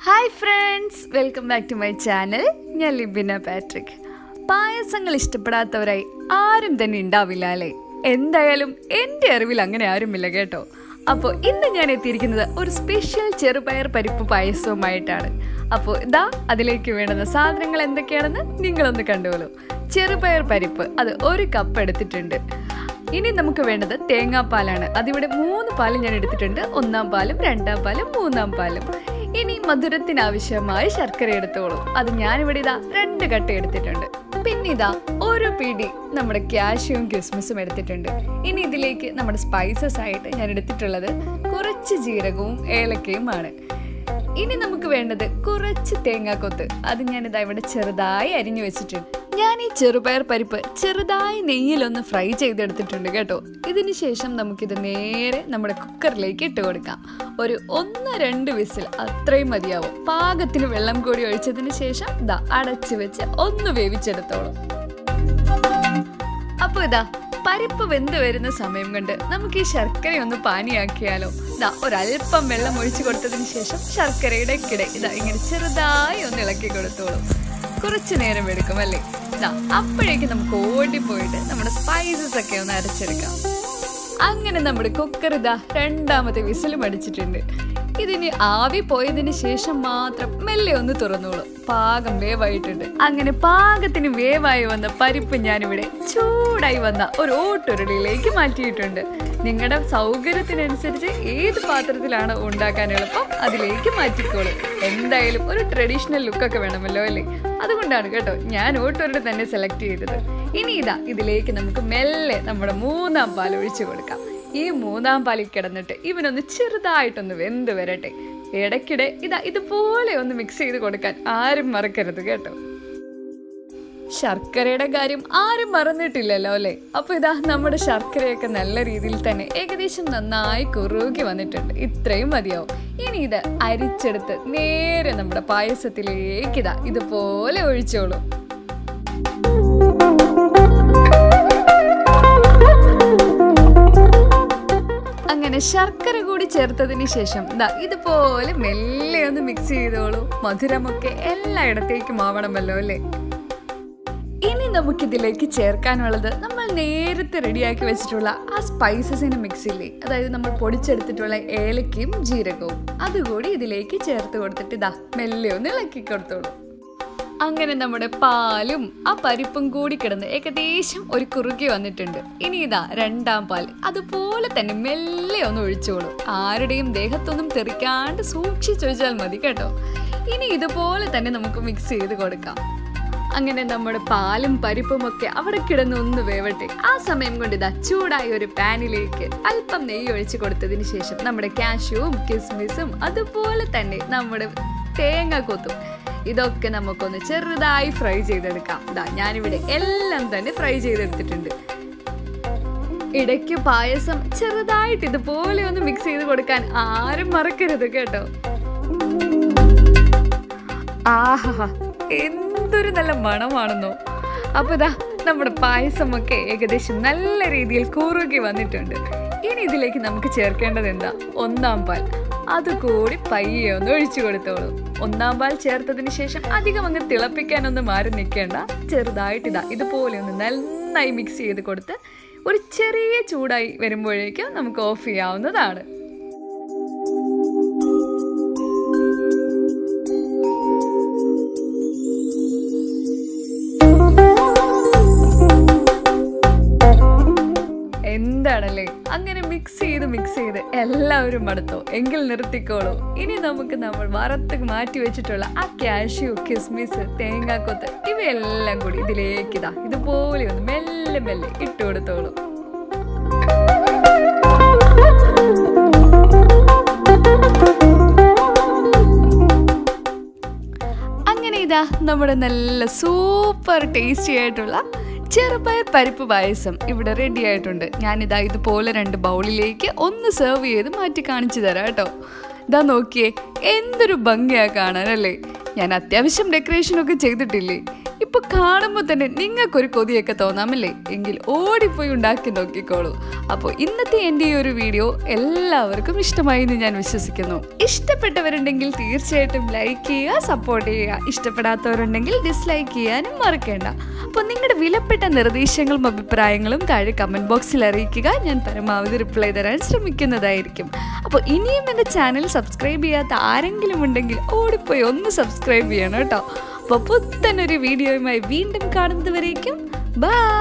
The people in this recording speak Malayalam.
hi friends welcome back to my channel ഞാൻ ലിബിന പാട്രിക് പായസങ്ങൾ ഇഷ്ടപ്പെടാത്തവരായി ആരും തന്നെ ഉണ്ടാവില്ല അല്ലേ എന്തായാലും എൻ്റെ അറിവിൽ അങ്ങനെ ആരുമില്ല കേട്ടോ അപ്പോൾ ഇന്ന് ഞാൻ എത്തിയിരിക്കുന്നത് ഒരു സ്പെഷ്യൽ ചെറുപയർ പരിപ്പ് പായസവുമായിട്ടാണ് അപ്പോൾ ഇതാ അതിലേക്ക് വേണ്ടുന്ന സാധനങ്ങൾ എന്തൊക്കെയാണെന്ന് നിങ്ങളൊന്ന് കണ്ടോളൂ ചെറുപയർ പരിപ്പ് അത് ഒരു കപ്പ് എടുത്തിട്ടുണ്ട് ഇനി നമുക്ക് വേണ്ടത് തേങ്ങാപ്പാലാണ് അതിവിടെ മൂന്ന് പാല് ഞാൻ എടുത്തിട്ടുണ്ട് ഒന്നാം പാലും രണ്ടാം പാലും മൂന്നാം പാലും ഇനി മധുരത്തിന് ആവശ്യമായ ശർക്കര എടുത്തോളൂ അത് ഞാനിവിടെ ഇതാ രണ്ട് കട്ട എടുത്തിട്ടുണ്ട് പിന്നെ ഇതാ ഒരു പിടി നമ്മുടെ ക്യാഷ്യൂവും കിസ്മിസും എടുത്തിട്ടുണ്ട് ഇനി ഇതിലേക്ക് നമ്മുടെ സ്പൈസസ് ആയിട്ട് ഞാൻ എടുത്തിട്ടുള്ളത് കുറച്ച് ജീരകവും ഏലക്കയുമാണ് ഇനി നമുക്ക് വേണ്ടത് കുറച്ച് തേങ്ങാക്കൊത്ത് അത് ഞാനിതാ ഇവിടെ ചെറുതായി അരിഞ്ഞു വെച്ചിട്ടുണ്ട് ഞാൻ ഈ ചെറുപയർ പരിപ്പ് ചെറുതായി നെയ്യിലൊന്ന് ഫ്രൈ ചെയ്തെടുത്തിട്ടുണ്ട് കേട്ടോ ഇതിന് ശേഷം നമുക്കിത് നേരെ നമ്മുടെ കുക്കറിലേക്ക് ഇട്ട് കൊടുക്കാം ഒരു ഒന്ന് രണ്ട് വിസിൽ അത്രയും മതിയാവും പാകത്തിന് വെള്ളം കൂടി ഒഴിച്ചതിന് ശേഷം ഇതാ അടച്ചു വെച്ച് ഒന്ന് വേവിച്ചെടുത്തോളും അപ്പൊ ഇതാ പരിപ്പ് വെന്ത് വരുന്ന സമയം കൊണ്ട് നമുക്ക് ഈ ശർക്കര ഒന്ന് പാനിയാക്കിയാലോ ഇതാ ഒരല്പം വെള്ളം ഒഴിച്ചു കൊടുത്തതിന് ശേഷം ശർക്കരയുടെ കിടെ ഇതാ ഇങ്ങനെ ചെറുതായി ഒന്ന് ഇളക്കി കൊടുത്തോളൂ കുറച്ചു നേരം എടുക്കും അല്ലേ ഇതാ അപ്പോഴേക്ക് നമുക്ക് ഓടിപ്പോയിട്ട് നമ്മുടെ സ്പൈസസ് ഒക്കെ ഒന്ന് അരച്ചെടുക്കാം അങ്ങനെ നമ്മുടെ കുക്കർ ഇതാ രണ്ടാമത്തെ വിസിലും അടിച്ചിട്ടുണ്ട് ഇതിന് ആവി പോയതിന് ശേഷം മാത്രം മെല്ലെ ഒന്ന് തുറന്നോളൂ പാകം വേവായിട്ടുണ്ട് അങ്ങനെ പാകത്തിന് വേവായി വന്ന പരിപ്പ് ഞാനിവിടെ ചൂടായി വന്ന ഒരു ഓട്ടുരുളിയിലേക്ക് മാറ്റിയിട്ടുണ്ട് നിങ്ങളുടെ സൗകര്യത്തിനനുസരിച്ച് ഏത് പാത്രത്തിലാണ് ഉണ്ടാക്കാൻ എളുപ്പം അതിലേക്ക് മാറ്റിക്കോളൂ എന്തായാലും ഒരു ട്രഡീഷണൽ ലുക്കൊക്കെ വേണമല്ലോ അല്ലേ അതുകൊണ്ടാണ് കേട്ടോ ഞാൻ ഓട്ടുരുളി തന്നെ സെലക്ട് ചെയ്തത് ഇനി ഇതാ ഇതിലേക്ക് നമുക്ക് മെല്ലെ നമ്മുടെ മൂന്നാം പാൽ ഒഴിച്ചു കൊടുക്കാം ഈ മൂന്നാം പാലിൽ കിടന്നിട്ട് ഇവനൊന്ന് ചെറുതായിട്ടൊന്ന് വെന്ത് വരട്ടെ ഇടയ്ക്കിടെ ഇതാ ഇതുപോലെ ഒന്ന് മിക്സ് ചെയ്ത് കൊടുക്കാൻ ആരും മറക്കരുത് കേട്ടോ ശർക്കരയുടെ കാര്യം ആരും മറന്നിട്ടില്ലല്ലോ അല്ലേ അപ്പൊ ഇതാ നമ്മുടെ ശർക്കരയൊക്കെ നല്ല രീതിയിൽ തന്നെ ഏകദേശം നന്നായി കുറുകി വന്നിട്ടുണ്ട് ഇത്രയും മതിയാവും ഇനി ഇത് അരിച്ചെടുത്ത് നേരെ നമ്മുടെ പായസത്തിലേക്ക് ഇതാ ഇതുപോലെ ഒഴിച്ചോളൂ അങ്ങനെ ശർക്കര കൂടി ചേർത്തതിന് ശേഷം ദാ ഇതുപോലെ മെല്ലെ ഒന്ന് മിക്സ് ചെയ്തോളൂ മധുരമൊക്കെ എല്ലായിടത്തേക്കും ആവണമല്ലോ അല്ലേ ഇനി നമുക്കിതിലേക്ക് ചേർക്കാനുള്ളത് നമ്മൾ നേരത്തെ റെഡിയാക്കി വെച്ചിട്ടുള്ള ആ സ്പൈസസിന് മിക്സ് ഇല്ലേ അതായത് നമ്മൾ പൊടിച്ചെടുത്തിട്ടുള്ള ഏലക്കയും ജീരകവും അതുകൂടി ഇതിലേക്ക് ചേർത്ത് കൊടുത്തിട്ട് ഇതാ മെല്ലെ ഒന്ന് ഇളക്കി കൊടുത്തോളൂ അങ്ങനെ നമ്മുടെ പാലും ആ പരിപ്പും കൂടി കിടന്ന് ഏകദേശം ഒരു കുറുകി വന്നിട്ടുണ്ട് ഇനി ഇതാ രണ്ടാം പാൽ അതുപോലെ തന്നെ മെല്ലെ ഒന്ന് ഒഴിച്ചോളൂ ആരുടെയും ദേഹത്തൊന്നും തെറിക്കാണ്ട് സൂക്ഷിച്ചൊഴിച്ചാൽ മതി കേട്ടോ ഇനി ഇതുപോലെ തന്നെ നമുക്ക് മിക്സ് ചെയ്ത് കൊടുക്കാം അങ്ങനെ നമ്മുടെ പാലും പരിപ്പും ഒക്കെ അവിടെ കിടന്ന് ഒന്ന് വേവട്ടെ ആ സമയം കൊണ്ട് ഇതാ ചൂടായ ഒരു പാനിലേക്ക് അല്പം നെയ്യ് ഒഴിച്ച് കൊടുത്തതിന് ശേഷം നമ്മുടെ കാഷ്യൂവും കിസ്മിസും അതുപോലെ തന്നെ നമ്മുടെ തേങ്ങ കൊത്തും ഇതൊക്കെ നമുക്കൊന്ന് ചെറുതായി ഫ്രൈ ചെയ്തെടുക്കാം ഇതാ ഞാനിവിടെ എല്ലാം തന്നെ ഫ്രൈ ചെയ്തെടുത്തിട്ടുണ്ട് ഇടയ്ക്ക് പായസം ചെറുതായിട്ട് ഇതുപോലെ ഒന്ന് മിക്സ് ചെയ്ത് കൊടുക്കാൻ ആരും മറക്കരുത് കേട്ടോ ആഹാ എന്തൊരു നല്ല മണമാണെന്നോ അപ്പൊ ഇതാ നമ്മുടെ പായസമൊക്കെ ഏകദേശം നല്ല രീതിയിൽ കൂറുകി വന്നിട്ടുണ്ട് ഇനി ഇതിലേക്ക് നമുക്ക് ചേർക്കേണ്ടത് എന്താ ഒന്നാം പാൽ അതുകൂടി പയ്യെ ഒന്ന് ഒഴിച്ചു കൊടുത്തോളൂ ഒന്നാം പാൽ ചേർത്തതിന് ശേഷം അധികം അങ്ങ് തിളപ്പിക്കാനൊന്നും മാറി നിൽക്കേണ്ട ചെറുതായിട്ട് ഇതാ ഇതുപോലെ ഒന്ന് നന്നായി മിക്സ് ചെയ്ത് കൊടുത്ത് ഒരു ചെറിയ ചൂടായി വരുമ്പോഴേക്കും നമുക്ക് ഓഫ് ചെയ്യാവുന്നതാണ് എന്താണല്ലേ അങ്ങനെ മിക്സ് ചെയ്ത് മിക്സ് ചെയ്ത് എല്ലാവരും മടുത്തോ എങ്കിൽ നിർത്തിക്കോളൂ ഇനി നമുക്ക് നമ്മൾ വറുത്ത് മാറ്റി വെച്ചിട്ടുള്ള ആ കാഷ്യൂ കിസ്മിസ് തേങ്ങാക്കൊത്ത് ഇവയെല്ലാം കൂടി ഇതിലേക്ക് ഇതാ ഇതുപോലെ ഒന്ന് മെല്ലെ മെല്ലെ ഇട്ട് കൊടുത്തോളൂ അങ്ങനെ ഇതാ നമ്മുടെ നല്ല സൂപ്പർ ടേസ്റ്റി ആയിട്ടുള്ള ചെറുപയർ പരിപ്പ് പായസം ഇവിടെ റെഡി ആയിട്ടുണ്ട് ഞാനിതാ ഇതുപോലെ രണ്ട് ബൗളിലേക്ക് ഒന്ന് സെർവ് ചെയ്ത് മാറ്റി കാണിച്ചു തരാം കേട്ടോ ഇതാ നോക്കിയേ എന്തൊരു ഭംഗിയാ കാണാനല്ലേ ഞാൻ അത്യാവശ്യം ഡെക്കറേഷൻ ഒക്കെ ചെയ്തിട്ടില്ലേ ഇപ്പൊ ഇപ്പൊ കാണുമ്പോൾ തന്നെ നിങ്ങൾക്കൊരു കൊതിയൊക്കെ തോന്നാമല്ലേ എങ്കിൽ ഓടിപ്പോയി ഉണ്ടാക്കി നോക്കിക്കോളൂ അപ്പോൾ ഇന്നത്തെ എൻ്റെ ഈ ഒരു വീഡിയോ എല്ലാവർക്കും ഇഷ്ടമായി എന്ന് ഞാൻ വിശ്വസിക്കുന്നു ഇഷ്ടപ്പെട്ടവരുണ്ടെങ്കിൽ തീർച്ചയായിട്ടും ലൈക്ക് ചെയ്യുക സപ്പോർട്ട് ചെയ്യുക ഇഷ്ടപ്പെടാത്തവരുണ്ടെങ്കിൽ ഡിസ്ലൈക്ക് ചെയ്യാനും മറക്കേണ്ട അപ്പോൾ നിങ്ങളുടെ വിലപ്പെട്ട നിർദ്ദേശങ്ങളും അഭിപ്രായങ്ങളും താഴെ കമൻറ്റ് ബോക്സിൽ അറിയിക്കുക ഞാൻ പരമാവധി റിപ്ലൈ തരാൻ ശ്രമിക്കുന്നതായിരിക്കും അപ്പോൾ ഇനിയും എൻ്റെ ചാനൽ സബ്സ്ക്രൈബ് ചെയ്യാത്ത ആരെങ്കിലും ഉണ്ടെങ്കിൽ ഓടിപ്പോയി ഒന്ന് സബ്സ്ക്രൈബ് ചെയ്യണം കേട്ടോ അപ്പോൾ പുത്തനൊരു വീഡിയോയുമായി വീണ്ടും കാണുന്നതുവരേക്കും ബൈ